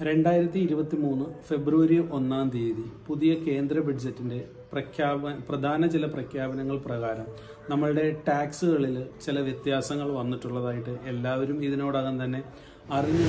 രണ്ടായിരത്തി ഇരുപത്തി മൂന്ന് ഫെബ്രുവരി ഒന്നാം തീയതി പുതിയ കേന്ദ്ര ബഡ്ജറ്റിന്റെ പ്രഖ്യാപന പ്രധാന ചില പ്രഖ്യാപനങ്ങൾ പ്രകാരം നമ്മളുടെ ടാക്സുകളിൽ ചില വ്യത്യാസങ്ങൾ വന്നിട്ടുള്ളതായിട്ട് എല്ലാവരും ഇതിനോടകം തന്നെ അറിഞ്ഞു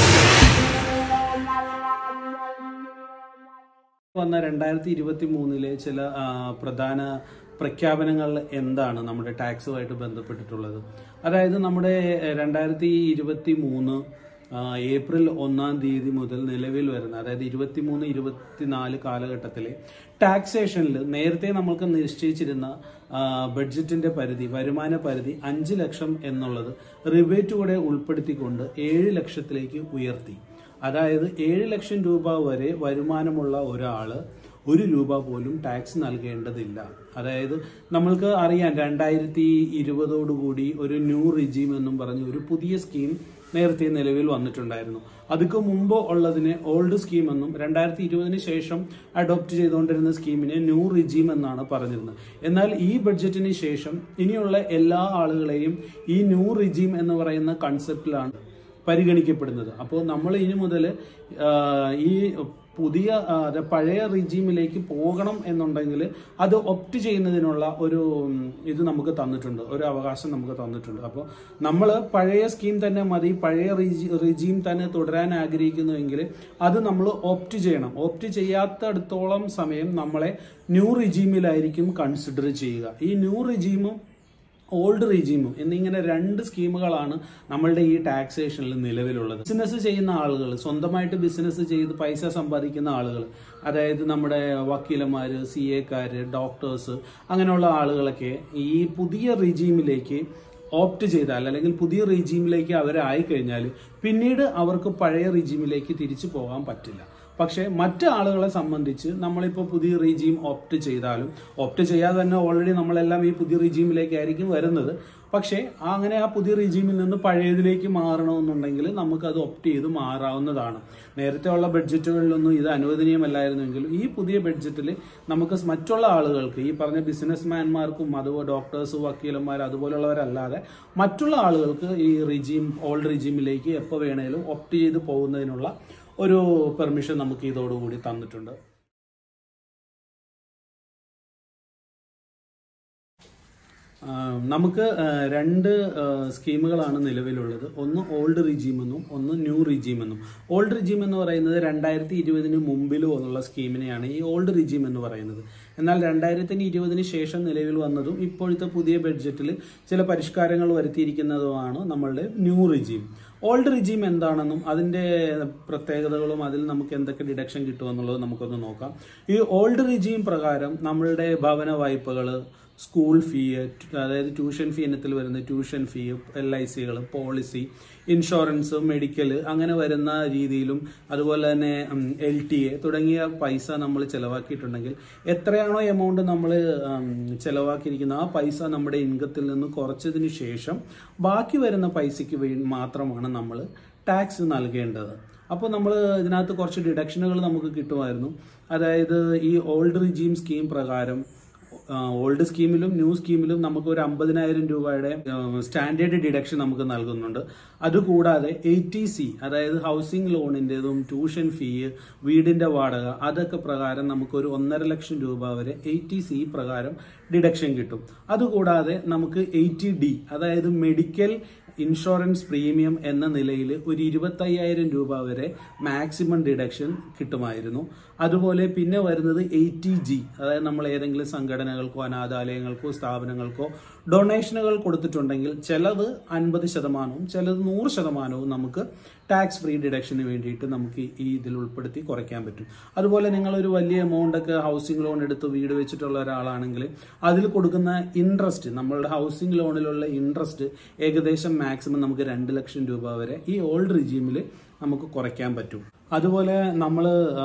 വന്ന രണ്ടായിരത്തി ഇരുപത്തി മൂന്നിലെ ചില ആ, പ്രധാന പ്രഖ്യാപനങ്ങൾ എന്താണ് നമ്മുടെ ടാക്സുമായിട്ട് ബന്ധപ്പെട്ടിട്ടുള്ളത് അതായത് നമ്മുടെ രണ്ടായിരത്തി ഇരുപത്തി മൂന്ന് ഏപ്രിൽ ഒന്നാം തീയതി മുതൽ നിലവിൽ വരുന്ന അതായത് ഇരുപത്തി മൂന്ന് ഇരുപത്തിനാല് കാലഘട്ടത്തിലെ ടാക്സേഷനിൽ നേരത്തെ നമുക്ക് നിശ്ചയിച്ചിരുന്ന ആ, ബഡ്ജറ്റിന്റെ പരിധി വരുമാന പരിധി അഞ്ച് ലക്ഷം എന്നുള്ളത് റിബേറ്റ് കൂടെ ഉൾപ്പെടുത്തിക്കൊണ്ട് ഏഴ് ലക്ഷത്തിലേക്ക് ഉയർത്തി അതായത് ഏഴ് ലക്ഷം രൂപ വരെ വരുമാനമുള്ള ഒരാള് ഒരു രൂപ പോലും ടാക്സ് നൽകേണ്ടതില്ല അതായത് നമ്മൾക്ക് അറിയാം രണ്ടായിരത്തി ഇരുപതോടുകൂടി ഒരു ന്യൂ റിജീം എന്നും പറഞ്ഞ് ഒരു പുതിയ സ്കീം നേരത്തെ നിലവിൽ വന്നിട്ടുണ്ടായിരുന്നു അതിക്ക് മുമ്പ് ഉള്ളതിനെ ഓൾഡ് സ്കീം എന്നും രണ്ടായിരത്തി ഇരുപതിന് ശേഷം അഡോപ്റ്റ് ചെയ്തുകൊണ്ടിരുന്ന സ്കീമിനെ ന്യൂ റിജീം എന്നാണ് പറഞ്ഞിരുന്നത് എന്നാൽ ഈ ബഡ്ജറ്റിന് ശേഷം ഇനിയുള്ള എല്ലാ ആളുകളെയും ഈ ന്യൂ റിജീം എന്ന് പറയുന്ന കൺസെപ്റ്റിലാണ് പരിഗണിക്കപ്പെടുന്നത് അപ്പോൾ നമ്മൾ ഇനി മുതൽ ഈ പുതിയ ആ, അത് പഴയ റിജീമിലേക്ക് പോകണം എന്നുണ്ടെങ്കിൽ അത് ഒപ്റ്റ് ചെയ്യുന്നതിനുള്ള ഒരു ഉം, ഇത് നമുക്ക് തന്നിട്ടുണ്ട് ഒരു അവകാശം നമുക്ക് തന്നിട്ടുണ്ട് അപ്പോൾ നമ്മൾ പഴയ സ്കീം തന്നെ മതി പഴയ റിജീം തന്നെ തുടരാൻ ആഗ്രഹിക്കുന്നുവെങ്കിൽ അത് നമ്മൾ ഓപ്റ്റ് ചെയ്യണം ഓപ്റ്റ് ചെയ്യാത്തടത്തോളം സമയം നമ്മളെ ന്യൂ റിജീമിലായിരിക്കും കൺസിഡർ ചെയ്യുക ഈ ന്യൂ റിജീമും ഓൾഡ് റീജിമും എന്നിങ്ങനെ രണ്ട് സ്കീമുകളാണ് നമ്മളുടെ ഈ ടാക്സേഷനിൽ നിലവിലുള്ളത് ബിസിനസ് ചെയ്യുന്ന ആളുകൾ സ്വന്തമായിട്ട് ബിസിനസ് ചെയ്ത് പൈസ സമ്പാദിക്കുന്ന ആളുകൾ അതായത് നമ്മുടെ വക്കീലന്മാര് സി എക്കാര് ഡോക്ടേഴ്സ് അങ്ങനെയുള്ള ആളുകളൊക്കെ ഈ പുതിയ റീജീമിലേക്ക് ഓപ്റ്റ് ചെയ്താൽ അല്ലെങ്കിൽ പുതിയ റീജീമിലേക്ക് അവരായി കഴിഞ്ഞാൽ പിന്നീട് അവർക്ക് പഴയ റീജീമിലേക്ക് തിരിച്ചു പോകാൻ പറ്റില്ല പക്ഷേ മറ്റ് ആളുകളെ സംബന്ധിച്ച് നമ്മളിപ്പോൾ പുതിയ റീജീം ഓപ്റ്റ് ചെയ്താലും ഓപ്റ്റ് ചെയ്യാതെ തന്നെ ഓൾറെഡി നമ്മളെല്ലാം ഈ പുതിയ റീജീമിലേക്കായിരിക്കും വരുന്നത് പക്ഷേ അങ്ങനെ ആ പുതിയ റീജീമിൽ നിന്ന് പഴയതിലേക്ക് മാറണമെന്നുണ്ടെങ്കിൽ നമുക്കത് ഓപ്റ്റ് ചെയ്ത് മാറാവുന്നതാണ് നേരത്തെ ഉള്ള ബഡ്ജറ്റുകളിലൊന്നും ഇത് അനുവദനീയമല്ലായിരുന്നെങ്കിലും ഈ പുതിയ ബഡ്ജറ്റിൽ നമുക്ക് മറ്റുള്ള ആളുകൾക്ക് ഈ പറഞ്ഞ ബിസിനസ്മാൻമാർക്കും അതുപോലെ ഡോക്ടേഴ്സ് വക്കീലന്മാർ അതുപോലുള്ളവരല്ലാതെ മറ്റുള്ള ആളുകൾക്ക് ഈ റിജീം ഓൾഡ് റിജീമിലേക്ക് എപ്പോൾ വേണേലും ഓപ്റ്റ് ചെയ്ത് പോകുന്നതിനുള്ള ഒരു പെർമിഷൻ നമുക്ക് ഇതോടുകൂടി തന്നിട്ടുണ്ട് ആ, നമുക്ക് ആ, രണ്ട് ആ, സ്കീമുകളാണ് നിലവിലുള്ളത് ഒന്ന് ഓൾഡ് റിജീം എന്നും ഒന്ന് ന്യൂ റിജീം എന്നും ഓൾഡ് റിജീം എന്ന് പറയുന്നത് രണ്ടായിരത്തി ഇരുപതിന് മുമ്പിലും ഉള്ള സ്കീമിനെയാണ് ഈ ഓൾഡ് റിജീം എന്ന് പറയുന്നത് എന്നാൽ രണ്ടായിരത്തിന് ഇരുപതിന് ശേഷം നിലവിൽ വന്നതും ഇപ്പോഴത്തെ പുതിയ ബഡ്ജറ്റിൽ ചില പരിഷ്കാരങ്ങൾ വരുത്തിയിരിക്കുന്നതുമാണ് നമ്മളുടെ ന്യൂ റിജീം ഓൾഡ് റിജീം എന്താണെന്നും അതിന്റെ പ്രത്യേകതകളും അതിൽ നമുക്ക് എന്തൊക്കെ ഡിഡക്ഷൻ കിട്ടുമെന്നുള്ളത് നമുക്കൊന്ന് നോക്കാം ഈ ഓൾഡ് റിജീം പ്രകാരം നമ്മളുടെ ഭവന വായ്പകൾ സ്കൂൾ ഫീ അതായത് ട്യൂഷൻ ഫീ ഇനത്തിൽ വരുന്ന ട്യൂഷൻ ഫീ എൽ ഐ സികൾ പോളിസി ഇൻഷുറൻസ് മെഡിക്കൽ അങ്ങനെ വരുന്ന രീതിയിലും അതുപോലെ തന്നെ എൽ ടി എ തുടങ്ങിയ പൈസ നമ്മൾ ചെലവാക്കിയിട്ടുണ്ടെങ്കിൽ എത്രയാണോ എമൗണ്ട് നമ്മൾ ചെലവാക്കിയിരിക്കുന്നത് ആ പൈസ നമ്മുടെ ഇൻകത്തിൽ നിന്ന് കുറച്ചതിന് ശേഷം ബാക്കി വരുന്ന പൈസയ്ക്ക് വേണ്ടി മാത്രമാണ് നമ്മൾ ടാക്സ് നൽകേണ്ടത് അപ്പോൾ നമ്മൾ ഇതിനകത്ത് കുറച്ച് ഡിഡക്ഷനുകൾ നമുക്ക് കിട്ടുമായിരുന്നു അതായത് ഈ ഓൾഡ് റിജീം സ്കീം പ്രകാരം ഓൾഡ് സ്കീമിലും ന്യൂ സ്കീമിലും നമുക്ക് ഒരു അമ്പതിനായിരം രൂപയുടെ സ്റ്റാൻഡേർഡ് ഡിഡക്ഷൻ നമുക്ക് നൽകുന്നുണ്ട് അതുകൂടാതെ എയ്റ്റി സി അതായത് ഹൗസിംഗ് ലോണിൻ്റെതും ട്യൂഷൻ ഫീ വീടിന്റെ വാടക അതൊക്കെ പ്രകാരം നമുക്ക് ഒരു ഒന്നര ലക്ഷം രൂപ വരെ എയ്റ്റി സി പ്രകാരം ഡിഡക്ഷൻ കിട്ടും അതുകൂടാതെ നമുക്ക് എയ്റ്റി ഡി അതായത് മെഡിക്കൽ ഇൻഷുറൻസ് പ്രീമിയം എന്ന നിലയിൽ ഒരു ഇരുപത്തയ്യായിരം രൂപ വരെ മാക്സിമം ഡിഡക്ഷൻ കിട്ടുമായിരുന്നു അതുപോലെ പിന്നെ വരുന്നത് എയ്റ്റി ജി അതായത് നമ്മൾ ഏതെങ്കിലും സംഘടനകൾക്കോ അനാഥാലയങ്ങൾക്കോ സ്ഥാപനങ്ങൾക്കോ ഡൊണേഷനുകൾ കൊടുത്തിട്ടുണ്ടെങ്കിൽ ചിലത് അൻപത് ശതമാനവും ചിലത് നൂറ് ശതമാനവും നമുക്ക് ടാക്സ് ഫ്രീ ഡിഡക്ഷന് വേണ്ടിയിട്ട് നമുക്ക് ഈ ഇതിൽ ഉൾപ്പെടുത്തി കുറയ്ക്കാൻ പറ്റും അതുപോലെ നിങ്ങളൊരു വലിയ എമൗണ്ട് ഒക്കെ ഹൗസിംഗ് ലോൺ എടുത്ത് വീട് വെച്ചിട്ടുള്ള ഒരാളാണെങ്കിൽ അതിൽ കൊടുക്കുന്ന ഇൻട്രസ്റ്റ് നമ്മളുടെ ഹൗസിംഗ് ലോണിലുള്ള ഇൻട്രസ്റ്റ് ഏകദേശം മാക്സിമം നമുക്ക് രണ്ട് ലക്ഷം രൂപ വരെ ഈ ഓൾഡ് റിജീമിൽ നമുക്ക് കുറയ്ക്കാൻ പറ്റും അതുപോലെ നമ്മൾ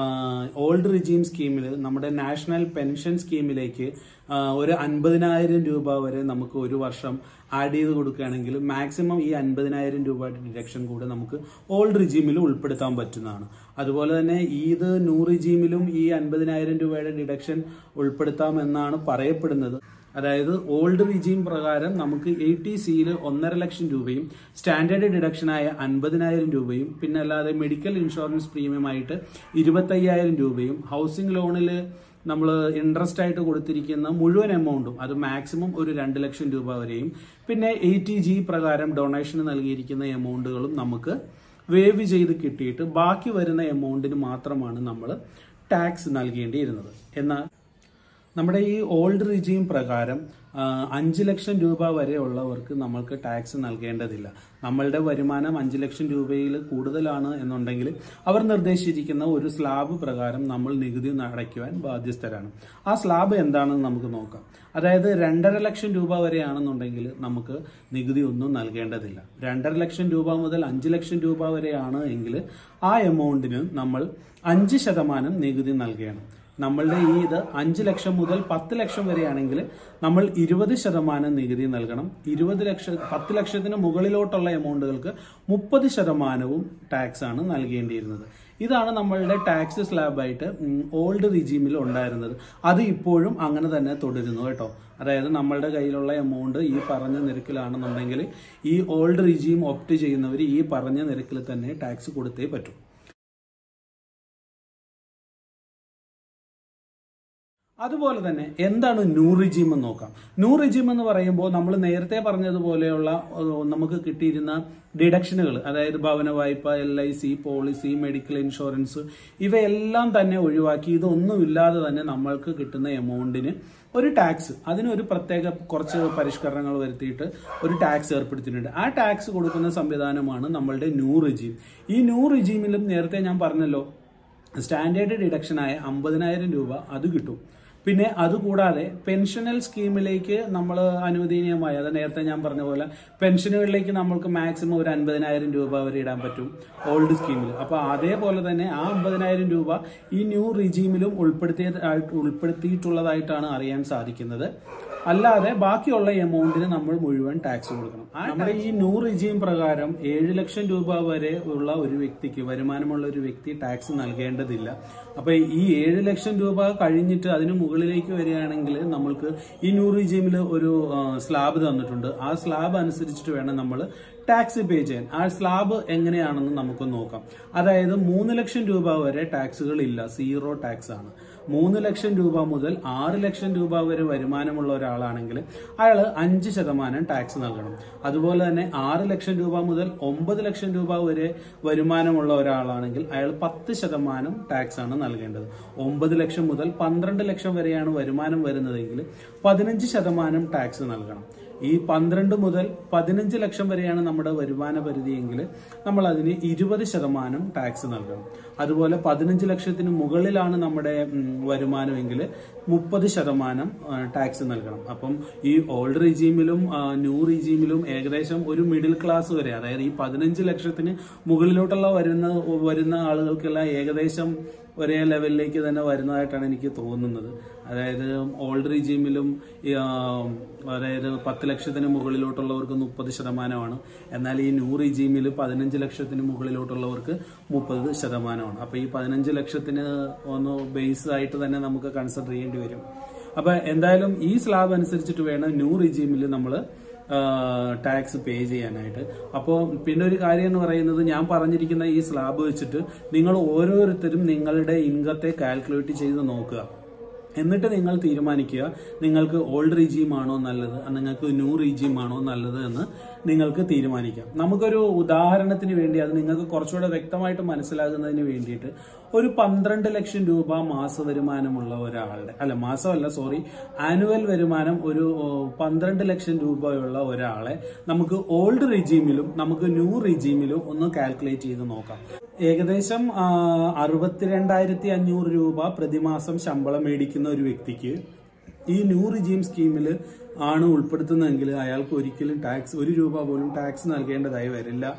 ഓൾഡ് റിജീം സ്കീമിൽ നമ്മുടെ നാഷണൽ പെൻഷൻ സ്കീമിലേക്ക് ആ, ഒരു അൻപതിനായിരം രൂപ വരെ നമുക്ക് ഒരു വർഷം ആഡ് ചെയ്ത് കൊടുക്കുകയാണെങ്കിൽ മാക്സിമം ഈ അൻപതിനായിരം രൂപയുടെ ഡിഡക്ഷൻ കൂടെ നമുക്ക് ഓൾഡ് റിജീമിൽ ഉൾപ്പെടുത്താൻ പറ്റുന്നതാണ് അതുപോലെ തന്നെ ഇത് ന്യൂ റിജീമിലും ഈ അൻപതിനായിരം രൂപയുടെ ഡിഡക്ഷൻ ഉൾപ്പെടുത്താമെന്നാണ് പറയപ്പെടുന്നത് അതായത് ഓൾഡ് റിജീം പ്രകാരം നമുക്ക് എയ്റ്റി സിയിൽ ഒന്നര ലക്ഷം രൂപയും സ്റ്റാൻഡേർഡ് ഡിഡക്ഷനായ അൻപതിനായിരം രൂപയും പിന്നെ അല്ലാതെ മെഡിക്കൽ ഇൻഷുറൻസ് പ്രീമിയം ആയിട്ട് ഇരുപത്തയ്യായിരം രൂപയും ഹൗസിംഗ് ലോണിൽ നമ്മൾ ഇൻട്രസ്റ്റ് ആയിട്ട് കൊടുത്തിരിക്കുന്ന മുഴുവൻ എമൗണ്ടും അത് മാക്സിമം ഒരു രണ്ട് ലക്ഷം രൂപ വരെയും പിന്നെ എയ്റ്റി ജി പ്രകാരം ഡൊണേഷന് നൽകിയിരിക്കുന്ന എമൗണ്ടുകളും നമുക്ക് വേവ് ചെയ്ത് കിട്ടിയിട്ട് ബാക്കി വരുന്ന എമൗണ്ടിന് മാത്രമാണ് നമ്മൾ ടാക്സ് നൽകേണ്ടിയിരുന്നത് എന്നാൽ നമ്മുടെ ഈ ഓൾഡ് റിജീം പ്രകാരം ആ, അഞ്ച് ലക്ഷം രൂപ വരെ ഉള്ളവർക്ക് നമ്മൾക്ക് ടാക്സ് നൽകേണ്ടതില്ല നമ്മളുടെ വരുമാനം അഞ്ച് ലക്ഷം രൂപയിൽ കൂടുതലാണ് എന്നുണ്ടെങ്കിൽ അവർ നിർദ്ദേശിച്ചിരിക്കുന്ന ഒരു സ്ലാബ് പ്രകാരം നമ്മൾ നികുതി അടയ്ക്കുവാൻ ബാധ്യസ്ഥരാണ് ആ സ്ലാബ് എന്താണെന്ന് നമുക്ക് നോക്കാം അതായത് രണ്ടര ലക്ഷം രൂപ വരെയാണെന്നുണ്ടെങ്കിൽ നമുക്ക് നികുതി ഒന്നും നൽകേണ്ടതില്ല രണ്ടര ലക്ഷം രൂപ മുതൽ അഞ്ച് ലക്ഷം രൂപ വരെയാണ് എങ്കിൽ ആ എമൗണ്ടിന് നമ്മൾ അഞ്ച് ശതമാനം നികുതി നൽകണം നമ്മളുടെ ഈ ഇത് അഞ്ച് ലക്ഷം മുതൽ പത്ത് ലക്ഷം വരെയാണെങ്കിൽ നമ്മൾ ഇരുപത് ശതമാനം നികുതി നൽകണം ഇരുപത് ലക്ഷം പത്ത് ലക്ഷത്തിന് മുകളിലോട്ടുള്ള എമൗണ്ടുകൾക്ക് മുപ്പത് ശതമാനവും ടാക്സ് ആണ് നൽകേണ്ടിയിരുന്നത് ഇതാണ് നമ്മളുടെ ടാക്സ് സ്ലാബായിട്ട് ഓൾഡ് റിജീമിൽ ഉണ്ടായിരുന്നത് അത് ഇപ്പോഴും അങ്ങനെ തന്നെ തുടരുന്നു കേട്ടോ അതായത് നമ്മളുടെ കയ്യിലുള്ള എമൗണ്ട് ഈ പറഞ്ഞ നിരക്കിലാണെന്നുണ്ടെങ്കിൽ ഈ ഓൾഡ് റിജീം ഓപ്റ്റ് ചെയ്യുന്നവർ ഈ പറഞ്ഞ നിരക്കിൽ തന്നെ ടാക്സ് കൊടുത്തേ പറ്റൂ അതുപോലെ തന്നെ എന്താണ് ന്യൂ റിജീം എന്ന് നോക്കാം ന്യൂ റിജീം എന്ന് പറയുമ്പോൾ നമ്മൾ നേരത്തെ പറഞ്ഞതുപോലെയുള്ള ഏഹ്, നമുക്ക് കിട്ടിയിരുന്ന ഡിഡക്ഷനുകൾ അതായത് ഭവന വായ്പ L I C policy medical insurance ഇവയെല്ലാം തന്നെ ഒഴിവാക്കി ഇതൊന്നുമില്ലാതെ തന്നെ നമ്മൾക്ക് കിട്ടുന്ന എമൗണ്ടിന് ഒരു ടാക്സ് അതിനൊരു പ്രത്യേക കുറച്ച് പരിഷ്കരണങ്ങൾ വരുത്തിയിട്ട് ഒരു ടാക്സ് ഏർപ്പെടുത്തിയിട്ടുണ്ട് ആ ടാക്സ് കൊടുക്കുന്ന സംവിധാനമാണ് നമ്മളുടെ ന്യൂ റിജീം ഈ ന്യൂ റിജീമിലും നേരത്തെ ഞാൻ പറഞ്ഞല്ലോ സ്റ്റാൻഡേർഡ് ഡിഡക്ഷനായ അമ്പതിനായിരം രൂപ അത് കിട്ടും പിന്നെ അതുകൂടാതെ പെൻഷനൽ സ്കീമിലേക്ക് നമ്മൾ അനുവദനീയമായ അത് നേരത്തെ ഞാൻ പറഞ്ഞ പോലെ പെൻഷനുകളിലേക്ക് നമ്മൾക്ക് മാക്സിമം ഒരു അൻപതിനായിരം രൂപ വരെ ഇടാൻ പറ്റും ഓൾഡ് സ്കീമിൽ അപ്പോൾ അതേപോലെ തന്നെ ആ അമ്പതിനായിരം രൂപ ഈ ന്യൂ റിജീമിലും ഉൾപ്പെടുത്തിയ ഉൾപ്പെടുത്തിയിട്ടുള്ളതായിട്ടാണ് അറിയാൻ സാധിക്കുന്നത് അല്ലാതെ ബാക്കിയുള്ള എമൗണ്ടിന് നമ്മൾ മുഴുവൻ ടാക്സ് കൊടുക്കണം ആ നമ്മുടെ ഈ ന്യൂ റിജീം പ്രകാരം ഏഴ് ലക്ഷം രൂപ വരെ ഉള്ള ഒരു വ്യക്തിക്ക് വരുമാനമുള്ള ഒരു വ്യക്തി ടാക്സ് നൽകേണ്ടതില്ല അപ്പൊ ഈ ഏഴ് ലക്ഷം രൂപ കഴിഞ്ഞിട്ട് അതിന് മുകളിലേക്ക് വരികയാണെങ്കിൽ നമ്മൾക്ക് ഈ ന്യൂ റിജീമിൽ ഒരു സ്ലാബ് തന്നിട്ടുണ്ട് ആ സ്ലാബ് അനുസരിച്ചിട്ട് വേണം നമ്മൾ ടാക്സ് പേ ചെയ്യാൻ ആ സ്ലാബ് എങ്ങനെയാണെന്ന് നമുക്ക് നോക്കാം അതായത് മൂന്ന് ലക്ഷം രൂപ വരെ ടാക്സുകൾ ഇല്ല സീറോ ടാക്സ് ആണ് മൂന്ന് ലക്ഷം രൂപ മുതൽ ആറ് ലക്ഷം രൂപ വരെ വരുമാനമുള്ള ഒരാളാണെങ്കിൽ അയാൾ അഞ്ച് ശതമാനം ടാക്സ് നൽകണം അതുപോലെ തന്നെ ആറ് ലക്ഷം രൂപ മുതൽ ഒമ്പത് ലക്ഷം രൂപ വരെ വരുമാനമുള്ള ഒരാളാണെങ്കിൽ അയാൾ പത്ത് ശതമാനം ടാക്സ് ആണ് നൽകേണ്ടത് ഒമ്പത് ലക്ഷം മുതൽ പന്ത്രണ്ട് ലക്ഷം വരെയാണ് വരുമാനം വരുന്നതെങ്കിൽ പതിനഞ്ച് ശതമാനം ടാക്സ് നൽകണം ഈ പന്ത്രണ്ട് മുതൽ പതിനഞ്ച് ലക്ഷം വരെയാണ് നമ്മുടെ വരുമാന പരിധിയെങ്കിൽ നമ്മൾ അതിന് ഇരുപത് ശതമാനം ടാക്സ് നൽകണം അതുപോലെ പതിനഞ്ച് ലക്ഷത്തിന് മുകളിലാണ് നമ്മുടെ ഉം, വരുമാനമെങ്കിൽ മുപ്പത് ശതമാനം ആ, ടാക്സ് നൽകണം അപ്പം ഈ ഓൾഡ് റിജീമിലും ആ, ന്യൂ റിജീമിലും ഏകദേശം ഒരു മിഡിൽ ക്ലാസ് വരെ അതായത് ഈ പതിനഞ്ച് ലക്ഷത്തിന് മുകളിലോട്ടുള്ള വരുന്ന വരുന്ന ആളുകൾക്കെല്ലാം ഏകദേശം ഒരേ ലെവലിലേക്ക് തന്നെ വരുന്നതായിട്ടാണ് എനിക്ക് തോന്നുന്നത് അതായത് ഓൾഡ് റിജീമിലും ഈ, ആ, അതായത് പത്ത് ലക്ഷത്തിന് മുകളിലോട്ടുള്ളവർക്ക് മുപ്പത് ശതമാനമാണ് എന്നാൽ ഈ ന്യൂ റിജീമിൽ പതിനഞ്ച് ലക്ഷത്തിന് മുകളിലോട്ടുള്ളവർക്ക് മുപ്പത് ശതമാനമാണ് അപ്പൊ ഈ പതിനഞ്ച് ലക്ഷത്തിന് ഒന്ന് ബേസ് ആയിട്ട് തന്നെ നമുക്ക് കൺസിഡർ ചെയ്യേണ്ടി വരും അപ്പൊ എന്തായാലും ഈ സ്ലാബ് അനുസരിച്ചിട്ട് വേണം ന്യൂ റിജീമിൽ നമ്മൾ ടാക്സ് പേ ചെയ്യാനായിട്ട് അപ്പോൾ പിന്നെ ഒരു കാര്യം എന്ന് പറയുന്നത് ഞാൻ പറഞ്ഞിരിക്കുന്ന ഈ സ്ലാബ് വെച്ചിട്ട് നിങ്ങൾ ഓരോരുത്തരും നിങ്ങളുടെ ഇൻകത്തെ കാൽക്കുലേറ്റ് ചെയ്ത് നോക്കുക എന്നിട്ട് നിങ്ങൾ തീരുമാനിക്കുക നിങ്ങൾക്ക് ഓൾഡ് റിജീം ആണോ നല്ലത് നിങ്ങൾക്ക് ന്യൂ റിജീം ആണോ നല്ലത് എന്ന് നിങ്ങൾക്ക് തീരുമാനിക്കാം നമുക്കൊരു ഉദാഹരണത്തിന് വേണ്ടി അത് നിങ്ങൾക്ക് കുറച്ചുകൂടെ വ്യക്തമായിട്ട് മനസ്സിലാകുന്നതിന് വേണ്ടിയിട്ട് ഒരു പന്ത്രണ്ട് ലക്ഷം രൂപ മാസ വരുമാനമുള്ള ഒരാളുടെ അല്ല മാസമല്ല സോറി ആനുവൽ വരുമാനം ഒരു ഓ, പന്ത്രണ്ട് ലക്ഷം രൂപയുള്ള ഒരാളെ നമുക്ക് ഓൾഡ് റിജീമിലും നമുക്ക് ന്യൂ റിജീമിലും ഒന്ന് കാൽക്കുലേറ്റ് ചെയ്ത് നോക്കാം ഏകദേശം ആ, അറുപത്തിരണ്ടായിരത്തി അഞ്ഞൂറ് രൂപ പ്രതിമാസം ശമ്പളം മേടിക്കുന്ന ഒരു വ്യക്തിക്ക് ഈ ന്യൂ റിജീം സ്കീമിൽ ആണ് ഉൾപ്പെടുത്തുന്നതെങ്കിൽ അയാൾക്ക് ഒരിക്കലും ടാക്സ് ഒരു രൂപ പോലും ടാക്സ് നൽകേണ്ടതായി വരില്ല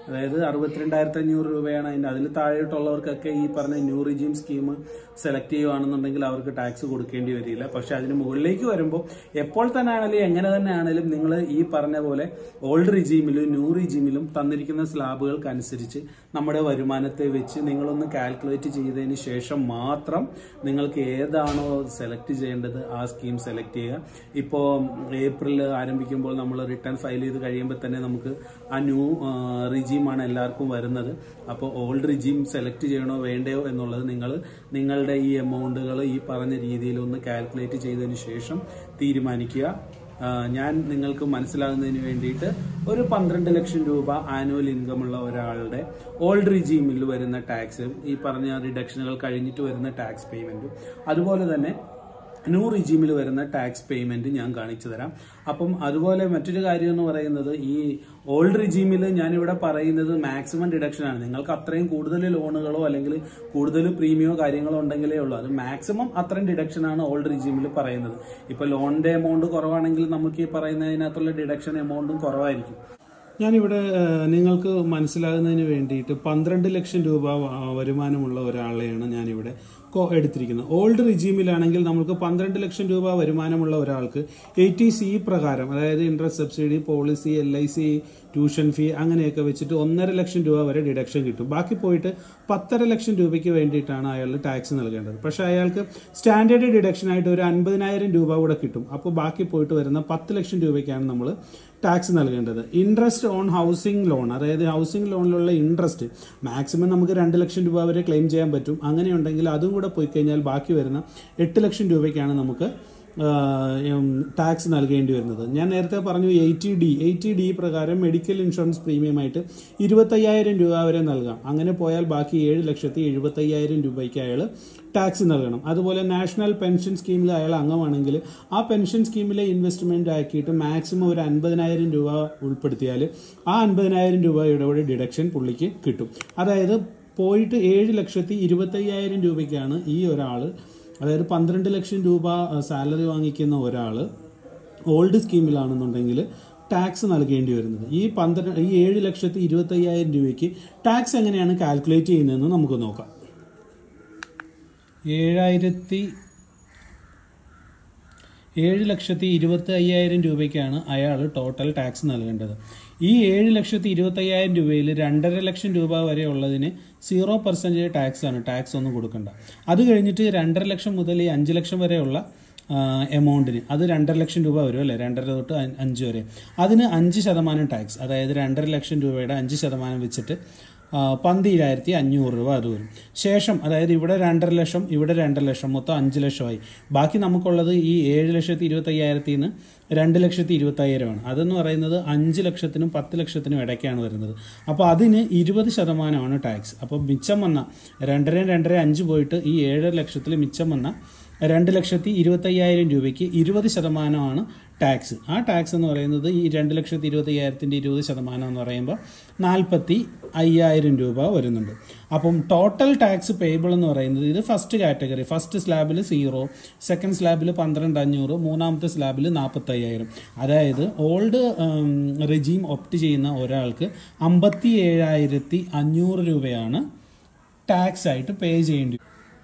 അതായത് അറുപത്തിരണ്ടായിരത്തി അഞ്ഞൂറ് രൂപയാണ് അതിന്റെ അതിൽ താഴെയിട്ടുള്ളവർക്കൊക്കെ ഈ പറഞ്ഞ ന്യൂ റിജീം സ്കീം സെലക്ട് ചെയ്യുകയാണെന്നുണ്ടെങ്കിൽ അവർക്ക് ടാക്സ് കൊടുക്കേണ്ടി വരില്ല പക്ഷെ അതിന് മുകളിലേക്ക് വരുമ്പോൾ എപ്പോൾ തന്നെ ആണെങ്കിലും എങ്ങനെ തന്നെ ആണെങ്കിലും നിങ്ങൾ ഈ പറഞ്ഞ പോലെ ഓൾഡ് റിജീമിലും ന്യൂ റിജീമിലും തന്നിരിക്കുന്ന സ്ലാബുകൾക്ക് അനുസരിച്ച് നമ്മുടെ വരുമാനത്തെ വെച്ച് നിങ്ങളൊന്ന് കാൽക്കുലേറ്റ് ചെയ്തതിന് ശേഷം മാത്രം നിങ്ങൾക്ക് ഏതാണോ സെലക്ട് ചെയ്യേണ്ടത് ആ സ്കീം സെലക്ട് ചെയ്യുക ഇപ്പോൾ ഏപ്രിൽ ആരംഭിക്കുമ്പോൾ നമ്മൾ റിട്ടേൺ ഫയൽ ചെയ്ത് കഴിയുമ്പോൾ തന്നെ നമുക്ക് ആ ന്യൂ റിജീമാണ് എല്ലാവർക്കും വരുന്നത് അപ്പോൾ ഓൾഡ് റിജീം സെലക്ട് ചെയ്യണോ വേണ്ടയോ എന്നുള്ളത് നിങ്ങൾ നിങ്ങളുടെ ഈ എമൗണ്ടുകൾ ഈ പറഞ്ഞ രീതിയിൽ ഒന്ന് കാൽക്കുലേറ്റ് ചെയ്തതിന് ശേഷം തീരുമാനിക്കുക ആ, ഞാൻ നിങ്ങൾക്ക് മനസ്സിലാകുന്നതിന് വേണ്ടിയിട്ട് ഒരു പന്ത്രണ്ട് ലക്ഷം രൂപ ആനുവൽ ഇൻകം ഉള്ള ഒരാളുടെ ഓൾഡ് റിജീമിൽ വരുന്ന ടാക്സും ഈ പറഞ്ഞ റിഡക്ഷനുകൾ കഴിഞ്ഞിട്ട് വരുന്ന ടാക്സ് പേയ്മെന്റും അതുപോലെ തന്നെ ന്യൂ റിജീമിൽ വരുന്ന ടാക്സ് പേയ്മെന്റ് ഞാൻ കാണിച്ചു തരാം അപ്പം അതുപോലെ മറ്റൊരു കാര്യം എന്ന് പറയുന്നത് ഈ ഓൾഡ് റിജീമിൽ ഞാനിവിടെ പറയുന്നത് മാക്സിമം ഡിഡക്ഷൻ ആണ് നിങ്ങൾക്ക് അത്രയും കൂടുതൽ ലോണുകളോ അല്ലെങ്കിൽ കൂടുതൽ പ്രീമിയമോ കാര്യങ്ങളോ ഉണ്ടെങ്കിലേ ഉള്ളൂ അത് മാക്സിമം അത്രയും ഡിഡക്ഷൻ ആണ് ഓൾഡ് റിജീമിൽ പറയുന്നത് ഇപ്പൊ ലോണിന്റെ എമൗണ്ട് കുറവാണെങ്കിൽ നമുക്ക് ഈ പറയുന്നതിനകത്തുള്ള ഡിഡക്ഷൻ എമൗണ്ടും കുറവായിരിക്കും ഞാനിവിടെ ഏഹ്, നിങ്ങൾക്ക് മനസ്സിലാകുന്നതിന് വേണ്ടിയിട്ട് പന്ത്രണ്ട് ലക്ഷം രൂപ വ- വരുമാനമുള്ള ഒരാളെയാണ് ഞാനിവിടെ കൊ- എടുത്തിരിക്കുന്നത് ഓൾഡ് റിജീമിലാണെങ്കിൽ നമുക്ക് പന്ത്രണ്ട് ലക്ഷം രൂപ വരുമാനമുള്ള ഒരാൾക്ക് എയ്റ്റി സി പ്രകാരം അതായത് interest subsidy policy L I C tuition fee അങ്ങനെയൊക്കെ വെച്ചിട്ട് ഒന്നര ലക്ഷം രൂപ വരെ ഡിഡക്ഷൻ കിട്ടും ബാക്കി പോയിട്ട് പത്തര ലക്ഷം രൂപയ്ക്ക് വേണ്ടിയിട്ടാണ് അയാൾ ടാക്സ് നൽകേണ്ടത് പക്ഷെ അയാൾക്ക് സ്റ്റാൻഡേർഡ് ഡിഡക്ഷൻ ആയിട്ട് ഒരു അൻപതിനായിരം രൂപ കൂടെ കിട്ടും അപ്പോൾ ബാക്കി പോയിട്ട് വരുന്ന പത്ത് ലക്ഷം രൂപയ്ക്കാണ് നമ്മൾ ടാക്സ് നൽകേണ്ടത് ഇൻട്രസ്റ്റ് ഓൺ ഹൗസിംഗ് ലോൺ അതായത് ഹൗസിംഗ് ലോണിലുള്ള ഇൻട്രസ്റ്റ് മാക്സിമം നമുക്ക് രണ്ട് ലക്ഷം രൂപ വരെ ക്ലെയിം ചെയ്യാൻ പറ്റും അങ്ങനെയുണ്ടെങ്കിൽ അതും കൂടെ പോയി കഴിഞ്ഞാൽ ബാക്കി വരുന്ന എട്ട് ലക്ഷം രൂപയ്ക്കാണ് നമുക്ക് ടാക്സ് നൽകേണ്ടി വരുന്നത് ഞാൻ നേരത്തെ പറഞ്ഞു എയ്റ്റി ഡി എയ്റ്റി ഡി പ്രകാരം മെഡിക്കൽ ഇൻഷുറൻസ് പ്രീമിയമായിട്ട് ഇരുപത്തയ്യായിരം രൂപ വരെ നൽകാം അങ്ങനെ പോയാൽ ബാക്കി ഏഴ് ലക്ഷത്തി എഴുപത്തയ്യായിരം രൂപയ്ക്ക് അയാൾ ടാക്സ് നൽകണം അതുപോലെ നാഷണൽ പെൻഷൻ സ്കീമിൽ അയാൾ അംഗമാണെങ്കിൽ ആ പെൻഷൻ സ്കീമിലെ ഇൻവെസ്റ്റ്മെന്റ് ആക്കിയിട്ട് മാക്സിമം ഒരു അൻപതിനായിരം രൂപ ഉൾപ്പെടുത്തിയാൽ ആ അൻപതിനായിരം രൂപയുടെ കൂടെ ഡിഡക്ഷൻ പുള്ളിക്ക് കിട്ടും അതായത് പോയിട്ട് ഏഴ് ലക്ഷത്തി ഇരുപത്തയ്യായിരം രൂപയ്ക്കാണ് ഈ ഒരാൾ അതായത് പന്ത്രണ്ട് ലക്ഷം രൂപ സാലറി വാങ്ങിക്കുന്ന ഒരാൾ ഓൾഡ് സ്കീമിലാണെന്നുണ്ടെങ്കിൽ ടാക്സ് നൽകേണ്ടി വരുന്നത് ഈ പന്ത്രണ്ട് ഈ ഏഴ് ലക്ഷത്തി ഇരുപത്തയ്യായിരം രൂപയ്ക്ക് ടാക്സ് എങ്ങനെയാണ് കാൽക്കുലേറ്റ് ചെയ്യുന്നതെന്ന് നമുക്ക് നോക്കാം ഏഴായിരത്തി ഏഴ് ലക്ഷത്തി ഇരുപത്തി അയ്യായിരം രൂപയ്ക്കാണ് അയാൾ ടോട്ടൽ ടാക്സ് നൽകേണ്ടത് ഈ ഏഴ് ലക്ഷത്തി ഇരുപത്തി അയ്യായിരം രൂപയിൽ രണ്ടര ലക്ഷം രൂപ വരെ ഉള്ളതിന് സീറോ പെർസെൻറ്റേജ് ടാക്സ് ആണ് ടാക്സ് ഒന്നും കൊടുക്കണ്ട അത് കഴിഞ്ഞിട്ട് രണ്ടര ലക്ഷം മുതൽ ഈ അഞ്ച് ലക്ഷം വരെയുള്ള എമൗണ്ടിന് അത് രണ്ടര ലക്ഷം രൂപ വരും അല്ലേ രണ്ടര തൊട്ട് അ- അഞ്ച് വരെ അതിന് അഞ്ച് ശതമാനം ടാക്സ് അതായത് രണ്ടര ലക്ഷം രൂപയുടെ അഞ്ച് ശതമാനം വെച്ചിട്ട് ആ, പന്തിരായിരത്തി അഞ്ഞൂറ് രൂപ അത് വരും ശേഷം അതായത് ഇവിടെ രണ്ടര ലക്ഷം ഇവിടെ രണ്ടര ലക്ഷം മൊത്തം അഞ്ച് ലക്ഷമായി ബാക്കി നമുക്കുള്ളത് ഈ ഏഴ് ലക്ഷത്തി ഇരുപത്തി അയ്യായിരത്തിൽ നിന്ന് രണ്ട് ലക്ഷത്തി ഇരുപത്തി അയ്യായിരമാണ് അതെന്ന് പറയുന്നത് അഞ്ച് ലക്ഷത്തിനും പത്ത് ലക്ഷത്തിനും ഇടയ്ക്കാണ് വരുന്നത് അപ്പോൾ അതിന് ഇരുപത് ശതമാനമാണ് ടാക്സ് അപ്പോൾ മിച്ചം വന്ന രണ്ടര രണ്ടര അഞ്ച് പോയിട്ട് ഈ ഏഴര ലക്ഷത്തിൽ മിച്ചം വന്ന രണ്ട് ലക്ഷത്തി ഇരുപത്തയ്യായിരം രൂപയ്ക്ക് ഇരുപത് ശതമാനമാണ് ടാക്സ് ആ ടാക്സ് എന്ന് പറയുന്നത് ഈ രണ്ട് ലക്ഷത്തി ഇരുപത്തി അയ്യായിരത്തിൻ്റെ ഇരുപത് ശതമാനം എന്ന് പറയുമ്പോൾ നാൽപ്പത്തി അയ്യായിരം രൂപ വരുന്നുണ്ട് അപ്പം ടോട്ടൽ ടാക്സ് പേബിൾ എന്ന് പറയുന്നത് ഇത് ഫസ്റ്റ് കാറ്റഗറി ഫസ്റ്റ് സ്ലാബിൽ സീറോ സെക്കൻഡ് സ്ലാബിൽ പന്ത്രണ്ട് അഞ്ഞൂറ് മൂന്നാമത്തെ സ്ലാബിൽ നാൽപ്പത്തി അയ്യായിരം അതായത് ഓൾഡ് റെജീം ഒപ്റ്റ് ചെയ്യുന്ന ഒരാൾക്ക് അമ്പത്തി ഏഴായിരത്തി അഞ്ഞൂറ് രൂപയാണ് ടാക്സ് ആയിട്ട് പേ ചെയ്യേണ്ടി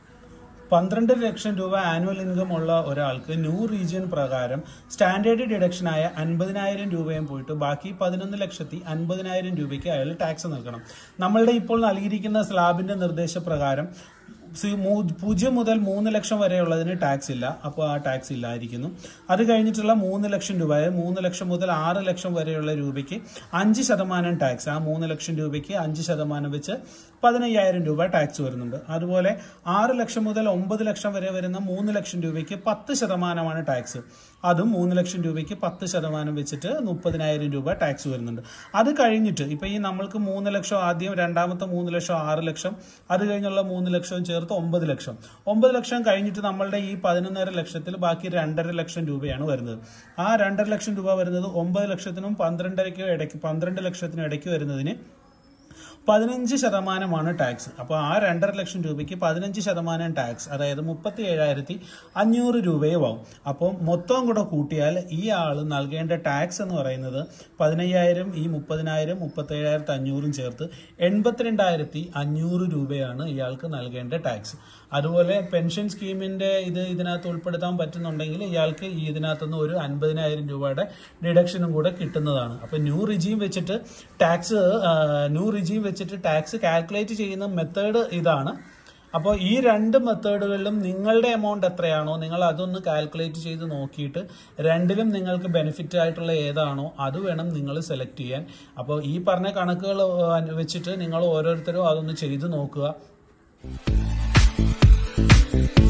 പന്ത്രണ്ട് ലക്ഷം രൂപ ആനുവൽ ഇൻകം ഉള്ള ഒരാൾക്ക് ന്യൂ റീജിയൻ പ്രകാരം സ്റ്റാൻഡേർഡ് ഡിഡക്ഷനായ അൻപതിനായിരം രൂപയും പോയിട്ട് ബാക്കി പതിനൊന്ന് ലക്ഷത്തി അൻപതിനായിരം രൂപയ്ക്ക് അയാൾ ടാക്സ് നൽകണം നമ്മളുടെ ഇപ്പോൾ നൽകിയിരിക്കുന്ന സ്ലാബിന്റെ നിർദ്ദേശപ്രകാരം സി- മൂ- പൂജ്യം മുതൽ മൂന്ന് ലക്ഷം വരെയുള്ളതിന് ടാക്സ് ഇല്ല അപ്പോൾ ആ ടാക്സ് ഇല്ലായിരിക്കുന്നു അത് കഴിഞ്ഞിട്ടുള്ള മൂന്ന് ലക്ഷം രൂപ അതായത് മൂന്ന് ലക്ഷം മുതൽ ആറ് ലക്ഷം വരെയുള്ള രൂപയ്ക്ക് അഞ്ച് ശതമാനം ടാക്സ് ആ മൂന്ന് ലക്ഷം രൂപയ്ക്ക് അഞ്ച് ശതമാനം വെച്ച് പതിനയ്യായിരം രൂപ ടാക്സ് വരുന്നുണ്ട് അതുപോലെ ആറ് ലക്ഷം മുതൽ ഒമ്പത് ലക്ഷം വരെ വരുന്ന മൂന്ന് ലക്ഷം രൂപയ്ക്ക് പത്ത് ശതമാനമാണ് ടാക്സ് അതും മൂന്ന് ലക്ഷം രൂപയ്ക്ക് പത്ത് ശതമാനം വെച്ചിട്ട് മുപ്പതിനായിരം രൂപ ടാക്സ് വരുന്നുണ്ട് അത് കഴിഞ്ഞിട്ട് ഇപ്പൊ ഈ നമ്മൾക്ക് മൂന്ന് ലക്ഷം ആദ്യം രണ്ടാമത്തെ മൂന്ന് ലക്ഷം ആറ് ലക്ഷം അത് കഴിഞ്ഞുള്ള മൂന്ന് ലക്ഷവും ചേർത്ത് ഒമ്പത് ലക്ഷം ഒമ്പത് ലക്ഷം കഴിഞ്ഞിട്ട് നമ്മളുടെ ഈ പതിനൊന്നര ലക്ഷത്തിൽ ബാക്കി രണ്ടര ലക്ഷം രൂപയാണ് വരുന്നത് ആ രണ്ടര ലക്ഷം രൂപ വരുന്നത് ഒമ്പത് ലക്ഷത്തിനും പന്ത്രണ്ടരയ്ക്കും ഇടയ്ക്ക് പന്ത്രണ്ട് ലക്ഷത്തിനും ഇടയ്ക്ക് വരുന്നതിന് പതിനഞ്ച് ശതമാനമാണ് ടാക്സ് അപ്പോൾ ആ രണ്ടര ലക്ഷം രൂപയ്ക്ക് പതിനഞ്ച് ശതമാനം ടാക്സ് അതായത് മുപ്പത്തി ഏഴായിരത്തി അഞ്ഞൂറ് രൂപയും ആവും അപ്പോൾ മൊത്തം കൂടെ കൂട്ടിയാൽ ഈ ആൾ നൽകേണ്ട ടാക്സ് എന്ന് പറയുന്നത് പതിനയ്യായിരം ഈ മുപ്പതിനായിരം മുപ്പത്തി ഏഴായിരത്തി അഞ്ഞൂറും ചേർത്ത് എൺപത്തിരണ്ടായിരത്തി അഞ്ഞൂറ് രൂപയാണ് ഇയാൾക്ക് നൽകേണ്ട ടാക്സ് അതുപോലെ പെൻഷൻ സ്കീമിന്റെ ഇത് ഇതിനകത്ത് ഉൾപ്പെടുത്താൻ പറ്റുന്നുണ്ടെങ്കിൽ ഇയാൾക്ക് ഈ ഇതിനകത്തുനിന്ന് ഒരു അൻപതിനായിരം രൂപയുടെ ഡിഡക്ഷനും കൂടെ കിട്ടുന്നതാണ് അപ്പൊ ന്യൂ റിജീം വെച്ചിട്ട് ടാക്സ് ന്യൂ റിജീം വെച്ചിട്ട് ടാക്സ് കാൽക്കുലേറ്റ് ചെയ്യുന്ന മെത്തേഡ് ഇതാണ് അപ്പോൾ ഈ രണ്ട് മെത്തേഡുകളിലും നിങ്ങളുടെ എമൗണ്ട് എത്രയാണോ നിങ്ങൾ അതൊന്ന് കാൽക്കുലേറ്റ് ചെയ്ത് നോക്കിയിട്ട് രണ്ടിലും നിങ്ങൾക്ക് ബെനിഫിറ്റ് ആയിട്ടുള്ള ഏതാണോ അത് വേണം നിങ്ങൾ സെലക്ട് ചെയ്യാൻ അപ്പോൾ ഈ പറഞ്ഞ കണക്കുകൾ ഏഹ്, വെച്ചിട്ട് നിങ്ങൾ ഓരോരുത്തരും അതൊന്ന് ചെയ്ത് നോക്കുക